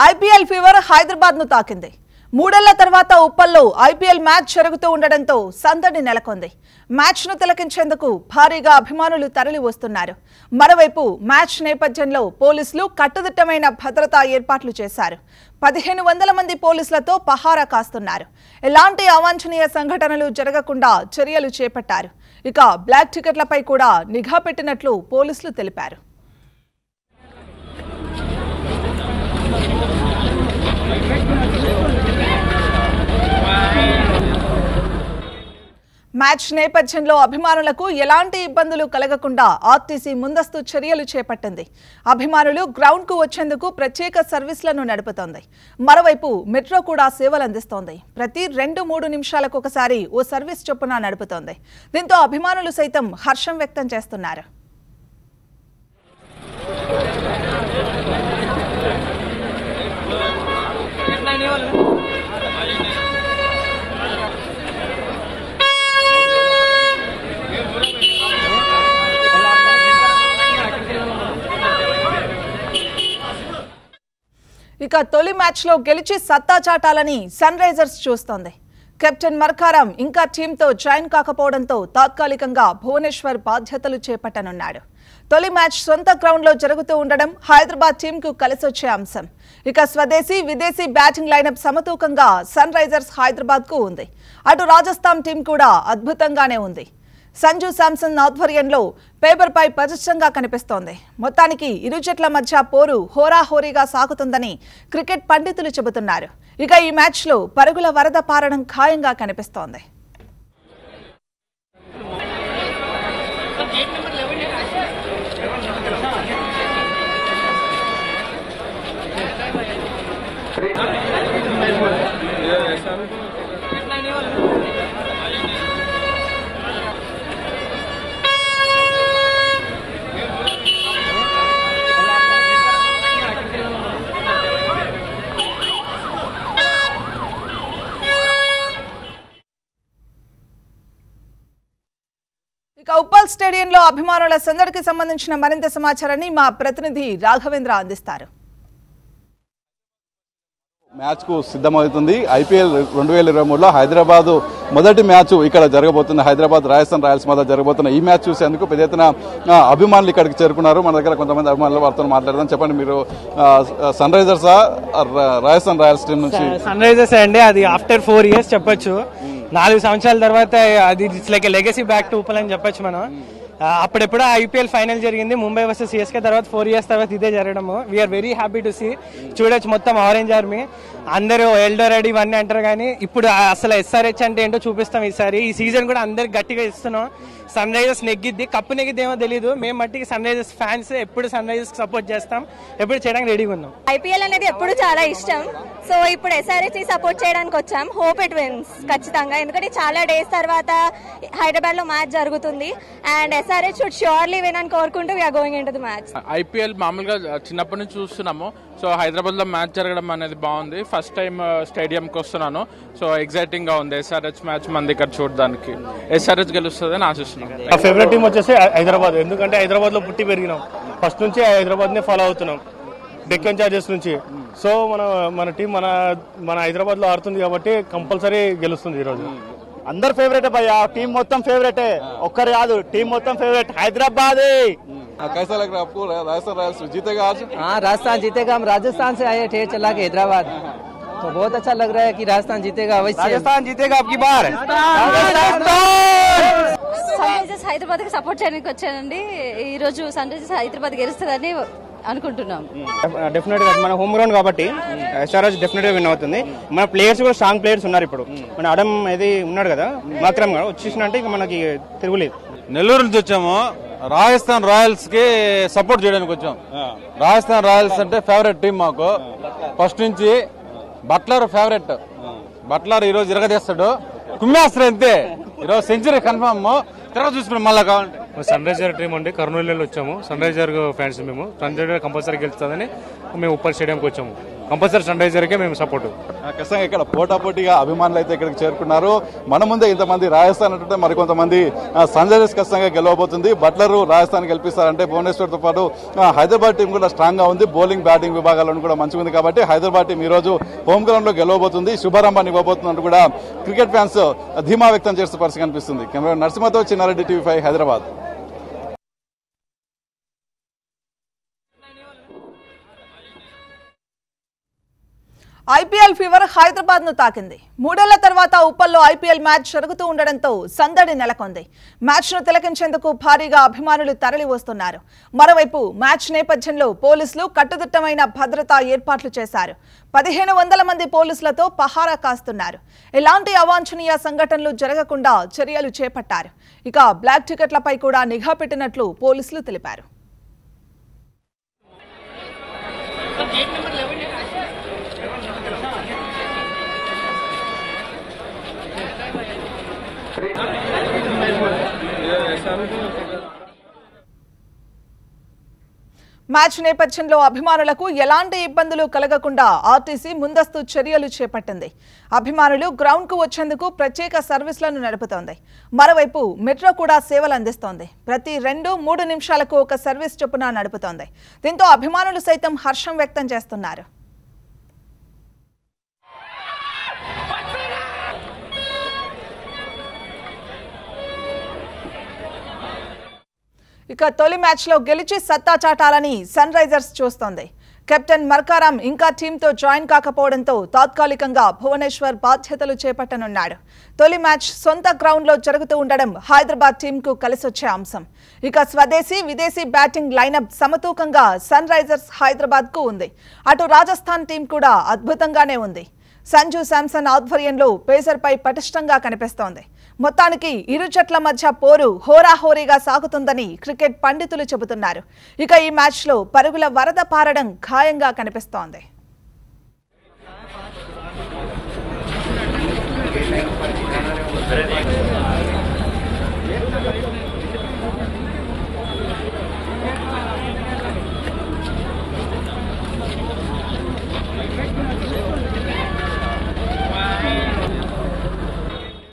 IPL fever Hyderabad ను తాకింది మూడేళ్ల తర్వాత ఉప్పల్లో ఐపీఎల్ మ్యాచ్ జరుగుతూ ఉండడంతో సందడి నెలకొంది మ్యాచ్ ను తిలకించేందుకు భారీగా అభిమానులు తరలి వస్తున్నారు మరోవైపు మ్యాచ్ నేపథ్యంలో పోలీసులు కట్టుదిట్టమైన భద్రతా ఏర్పాట్లు చేశారు పదిహేను వందల మంది పోలీసులతో పహారా కాస్తున్నారు ఎలాంటి అవాంఛనీయ సంఘటనలు జరగకుండా చర్యలు చేపట్టారు ఇక బ్లాక్ టికెట్లపై కూడా నిఘా పెట్టినట్లు పోలీసులు తెలిపారు మ్యాచ్ నేపథ్యంలో అభిమానులకు ఎలాంటి ఇబ్బందులు కలగకుండా ఆర్టీసీ ముందస్తు చర్యలు చేపట్టింది అభిమానులు గ్రౌండ్ కు వచ్చేందుకు ప్రత్యేక సర్వీసులను నడుపుతోంది మరోవైపు మెట్రో కూడా సేవలు అందిస్తోంది ప్రతి రెండు మూడు నిమిషాలకు ఒకసారి ఓ సర్వీస్ చొప్పున నడుపుతోంది దీంతో అభిమానులు సైతం హర్షం వ్యక్తం చేస్తున్నారు ఇక తొలి మ్యాచ్లో గెలిచి సత్తా చాటాలని సన్ రైజర్స్ చూస్తోంది కెప్టెన్ మర్కారం ఇంకా టీంతో జాయిన్ కాకపోవడంతో తాత్కాలికంగా భువనేశ్వర్ బాధ్యతలు చేపట్టనున్నాడు తొలి మ్యాచ్ సొంత గ్రౌండ్లో జరుగుతూ ఉండడం హైదరాబాద్ టీంకు కలిసొచ్చే అంశం ఇక స్వదేశీ విదేశీ బ్యాటింగ్ లైనప్ సమతూకంగా సన్ రైజర్స్ హైదరాబాద్కు ఉంది అటు రాజస్థాన్ టీం కూడా అద్భుతంగానే ఉంది సంజు శాంసన్ ఆధ్వర్యంలో పేపర్పై పటిష్టంగా కనిపిస్తోంది మొత్తానికి ఇరు జట్ల మధ్య పోరు హోరాహోరీగా సాగుతుందని క్రికెట్ పండితులు చెబుతున్నారు ఇక ఈ మ్యాచ్లో పరుగుల వరద పారడం ఖాయంగా కనిపిస్తోంది ఇక ఉప్పల్ స్టేడియంలో అభిమానుల సందడికి సంబంధించిన మరింత సమాచారాన్ని మా ప్రతినిధి రాఘవేంద్ర అందిస్తారు మ్యాచ్ కు సిద్ధమవుతుంది ఐపీఎల్ రెండు వేల ఇరవై మూడులో హైదరాబాద్ మొదటి మ్యాచ్ ఇక్కడ జరగబోతుంది హైదరాబాద్ రాజస్థాన్ రాయల్స్ మధ్య జరగబోతున్న ఈ మ్యాచ్ చూసేందుకు పెద్ద ఎత్తున ఆ, అభిమానులు ఇక్కడికి చేరుకున్నారు మన దగ్గర కొంతమంది అభిమానులు వారితో మాట్లాడదాం చెప్పండి మీరు సన్ రైజర్సా రాజస్థాన్ రాయల్స్ టీం నుంచి సన్ రైజర్స్ అండి అది ఆఫ్టర్ ఫోర్ ఇయర్స్ చెప్పొచ్చు నాలుగు సంవత్సరాల తర్వాత అది it's like legacy back to Uppal అని చెప్పొచ్చు మనం ఆ, అప్పుడెప్పుడో ఐపీఎల్ ఫైనల్ జరిగింది ముంబై వర్సెస్ సిఎస్కే తర్వాత ఫోర్ ఇయర్స్ తర్వాత ఇదే జరగడము we're very happy to see చూడొచ్చు మొత్తం ఆరెంజ్ ఆర్మీ అందరూ ఎల్డోరెడీ ఇవన్నీ అంటారు కానీ ఇప్పుడు అసలు ఎస్ఆర్హెచ్ అంటే ఏంటో చూపిస్తాం ఈసారి ఈ సీజన్ కూడా అందరికి గట్టిగా ఇస్తున్నాం సన్ రైజర్స్ నెగ్గిద్ది కప్పు నెగ్గిద్ది ఏమో తెలియదు మేము మట్టికి సన్ రైజర్స్ ఫ్యాన్స్ ఎప్పుడు సన్ రైజర్స్ సపోర్ట్ చేస్తాం ఎప్పుడు చేయడానికి రెడీగా ఉన్నాం ఐపీఎల్ అనేది ఎప్పుడు చాలా ఇష్టం సో ఇప్పుడు ఎస్ఆర్ఎస్ ని సపోర్ట్ చేయడానికి వచ్చాం హోప్ ఇట్ విన్స్ ఖచ్చితంగా ఎందుకంటే చాలా డేస్ తర్వాత హైదరాబాద్ లో మ్యాచ్ జరుగుతుంది and SRS should surely win అని కోరుకుంటూ we're going in to the match IPL మామూలుగా చిన్నప్పటి నుంచి చూస్తున్నాము సో హైదరాబాద్ లో మ్యాచ్ జరగడం అనేది బాగుంది ఫస్ట్ టైం స్టేడియం కి వస్తున్నాను సో ఎగ్జైటింగ్ గా ఉంది ఎస్ఆర్హెచ్ మ్యాచ్ మన దగ్గర చూడడానికి ఎస్ఆర్హెచ్ గెలుస్తుందని ఆశిస్తున్నాం నా ఫేవరెట్ టీం వచ్చేసి హైదరాబాద్ ఎందుకంటే హైదరాబాద్ లో పుట్టి పెరిగినాం ఫస్ట్ నుంచి హైదరాబాద్ నే ఫాలో అవుతున్నాం డెక్కన్ చార్జెస్ నుంచి సో మన మన టీం మన మన హైదరాబాద్ లో ఆడుతుంది కాబట్టి కంపల్సరీ గెలుస్తుంది ఈ రోజు అందరు ఫేవరెట్ భయ్యా టీం మొత్తం ఫేవరెటే ఒక్కరు కాదు టీం మొత్తం ఫేవరెట్ హైదరాబాద్ कैसा लग रहा है आपको राजस्थान रायल्स जीतेगा आज हाँ राजस्थान जीतेगा हम राजस्थान से आए थे चला के हैदराबाद तो बहुत अच्छा लग रहा है कि राजस्थान जीतेगा अवश्य రాజస్థాన్ జీతేగా అబ్కి బార్ సన్ రైజర్స్ హైదరాబాద్ కి సపోర్ట్ చేయడానికి వచ్చానండి ఈ రోజు సన్ రైజర్స్ హైదరాబాద్ గెలుస్తుందని అనుకుంటున్నాం డెఫినెట్ గా మన హోమ్ గ్రౌండ్ కాబట్టి ఎస్ఆర్ఎస్ డెఫినెట్ గా విన్ అవుతుంది మన ప్లేయర్స్ కూడా స్ట్రాంగ్ ప్లేయర్స్ ఉన్నారు ఇప్పుడు మన అడం ఏది ఉన్నాడు కదా మాత్రం కూడా వచ్చేసినంటే ఇక మనకి తిరుగులేదు నెల్లూరు నుంచి వచ్చాము రాజస్థాన్ రాయల్స్ కి సపోర్ట్ చేయడానికి వచ్చాం రాజస్థాన్ రాయల్స్ అంటే ఫేవరెట్ టీం మాకు ఫస్ట్ నుంచి బట్లర్ ఫేవరెట్ బట్లర్ ఈ రోజు ఇరగదీస్తాడు కుమ్మేస్తారు అంతే ఈరోజు సెంచరీ కన్ఫర్మ్ తిరగ చూసుకున్నాం మళ్ళా కావాలంటే సన్ రైజర్ టీం అండి కర్నూలు వచ్చాము సన్ రైజర్ ఫ్యాన్స్ మేము సన్ రైజర్ కంపల్సరీ గెలుస్తుందని మేము ఉప్పల్ స్టేడియంకి వచ్చాము కంపల్సరీ సన్ రైజర్కే మేము సపోర్ట్ ఆ, ఖచ్చితంగా ఇక్కడ పోటాపోటీగా అభిమానులు అయితే ఇక్కడికి చేరుకున్నారు మన ముందే ఇంతమంది రాజస్థాన్ అంటుంటే మరికొంతమంది సన్ రైజర్స్ ఖచ్చితంగా గెలవబోతుంది బట్లర్ రాజస్థాన్ గెలిపిస్తారంటే భువనేశ్వర్తో పాటు ఆ, హైదరాబాద్ టీం కూడా స్ట్రాంగ్ గా ఉంది బౌలింగ్ బ్యాటింగ్ విభాగాలను కూడా మంచిగా ఉంది కాబట్టి హైదరాబాద్ టీం ఈ రోజు హోమ్ గ్రౌండ్ లో గెలవబోతుంది శుభారంభాన్ని ఇవ్వబోతున్నట్టు కూడా క్రికెట్ ఫ్యాన్స్ ధీమా వ్యక్తం చేస్తున్న పరిస్థితి కనిపిస్తుంది కెమెరా నరసింహతో Chinnareddy TV five Hyderabad IPL fever Hyderabad ను తాకింది మూడేళ్ల తర్వాత ఉప్పల్లో ఐపీఎల్ మ్యాచ్ జరుగుతూ ఉండడంతో సందడి నెలకొంది మ్యాచ్ ను తిలకించేందుకు భారీగా అభిమానులు తరలి వస్తున్నారు మరోవైపు మ్యాచ్ నేపథ్యంలో పోలీసులు కట్టుదిట్టమైన భద్రతా ఏర్పాట్లు చేశారు పదిహేను వందల మంది పోలీసులతో పహారా కాస్తున్నారు ఎలాంటి అవాంఛనీయ సంఘటనలు జరగకుండా చర్యలు చేపట్టారు ఇక బ్లాక్ టికెట్లపై కూడా నిఘా పెట్టినట్లు పోలీసులు తెలిపారు మ్యాచ్ నేపథ్యంలో అభిమానులకు ఎలాంటి ఇబ్బందులు కలగకుండా ఆర్టీసీ ముందస్తు చర్యలు చేపట్టింది అభిమానులు గ్రౌండ్ కు వచ్చేందుకు ప్రత్యేక సర్వీసులను నడుపుతోంది మరోవైపు మెట్రో కూడా సేవలు అందిస్తోంది ప్రతి రెండు మూడు నిమిషాలకు ఒక సర్వీస్ చొప్పున నడుపుతోంది దీంతో అభిమానులు సైతం హర్షం వ్యక్తం చేస్తున్నారు ఇక తొలి మ్యాచ్లో గెలిచి సత్తా చాటాలని సన్ రైజర్స్ చూస్తోంది కెప్టెన్ మర్కారాం ఇంకా టీంతో జాయిన్ కాకపోవడంతో తాత్కాలికంగా భువనేశ్వర్ బాధ్యతలు చేపట్టనున్నాడు తొలి మ్యాచ్ సొంత గ్రౌండ్లో జరుగుతూ ఉండడం హైదరాబాద్ టీంకు కలిసొచ్చే అంశం ఇక స్వదేశీ విదేశీ బ్యాటింగ్ లైనప్ సమతూకంగా సన్ రైజర్స్ హైదరాబాద్కు ఉంది అటు రాజస్థాన్ టీం కూడా అద్భుతంగానే ఉంది సంజు శాంసన్ ఆధ్వర్యంలో పేసర్పై పటిష్టంగా కనిపిస్తోంది మొత్తానికి ఇరు జట్ల మధ్య పోరు హోరాహోరీగా సాగుతుందని క్రికెట్ పండితులు చెబుతున్నారు ఇక ఈ మ్యాచ్లో పరుగుల వరద పారడం ఖాయంగా కనిపిస్తోంది